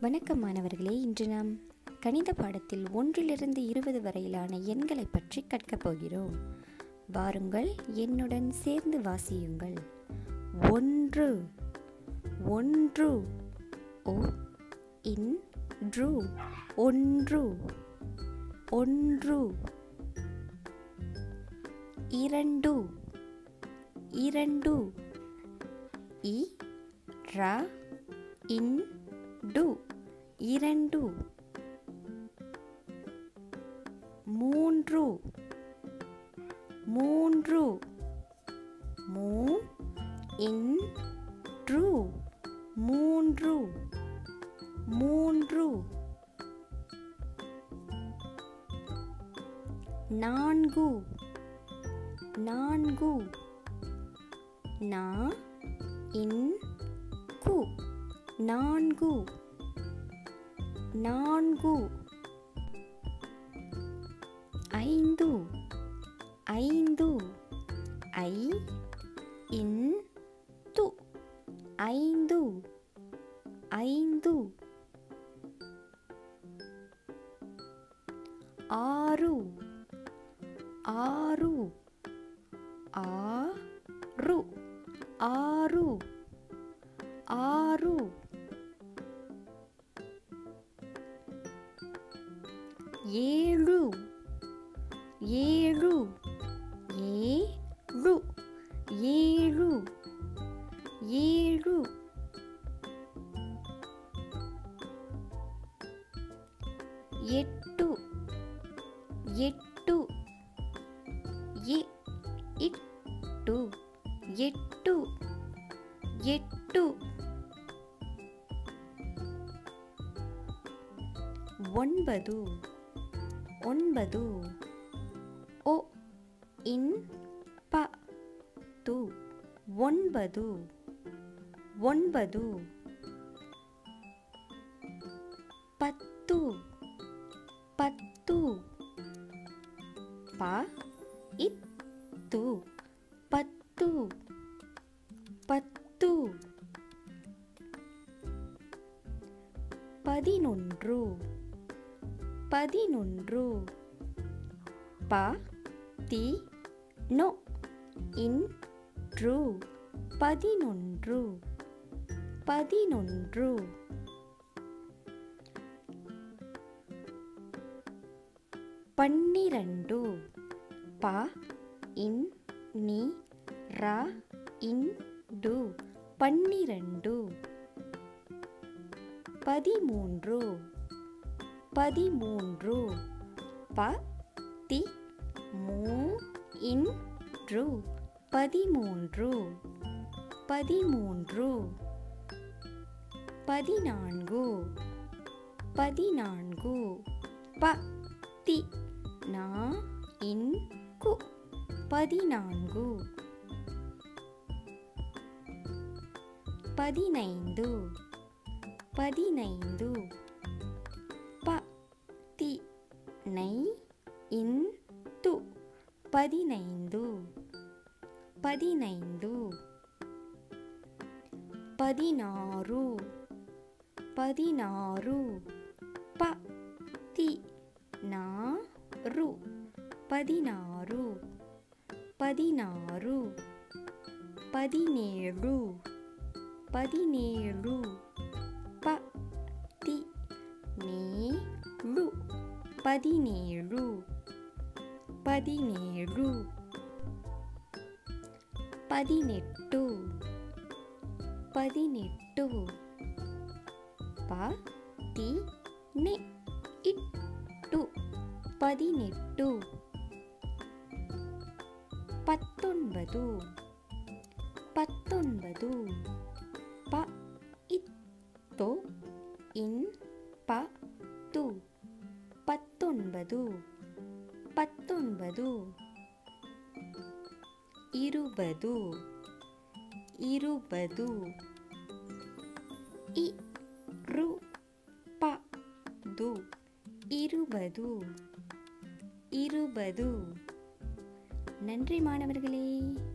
வணக்கம் மாணவர்களே இன்று நாம் கணித பாடத்தில் ஒன்றிலிருந்து இருபது வரையிலான எண்களை பற்றி கற்கப் போகிறோம் வாருங்கள் என்னுடன் சேர்ந்து வாசியுங்கள் ஒன்று ஒன்று ஓ இன் ட்ரூ ஒன்று ஒன்று இரண்டு இரண்டு இ ர இன் டு இரண்டு மூன்று மூன்று மூ இன் ட்ரூ மூன்று மூன்று நான்கு நான்கு நா இன் கு நான்கு நான்கு ஐந்து ஐந்து ஐ இன் து ஐந்து ஐந்து ஆறு ஆறு ஆறு ஆறு ஆறு ஏழு ஏழு ஏழு ஏழு ஏழு எட்டு எட்டு எ இட்டு எட்டு எட்டு ஒன்பது ஒன்பது ஒ இன் ப து ஒன்பது ஒன்பது பத்து பத்து ப இத்து பத்து பத்து பதினொன்று பதினொன்று ப தி நோ இன்று பதினொன்று பதினொன்று பன்னிரண்டு ப இன் நி ர இன் டு பன்னிரண்டு பதிமூன்று பதிமூன்று ப தி மூ இன் ரு பதிமூன்று பதிமூன்று பதினான்கு பதினான்கு ப தி நா இன் கு பதினான்கு பதினைந்து பதினைந்து ப தி நை இன் து பதினைந்து பதினைந்து பதினாறு பதினாறு ப தி நா ரு பதினாறு பதினாறு பதினேழு பதினேழு ப தி நே ழு பதினேழு பதினேழு பதினெட்டு பதினெட்டு ப தி நெ இட்டு பதினெட்டு பத்தொன்பது பத்தொன்பது ப இத்தோ இன் ப து பத்தொன்பது பத்தொன்பது இருபது இருபது இ ரு ப து இருபது இருபது நன்றி மாணவர்களே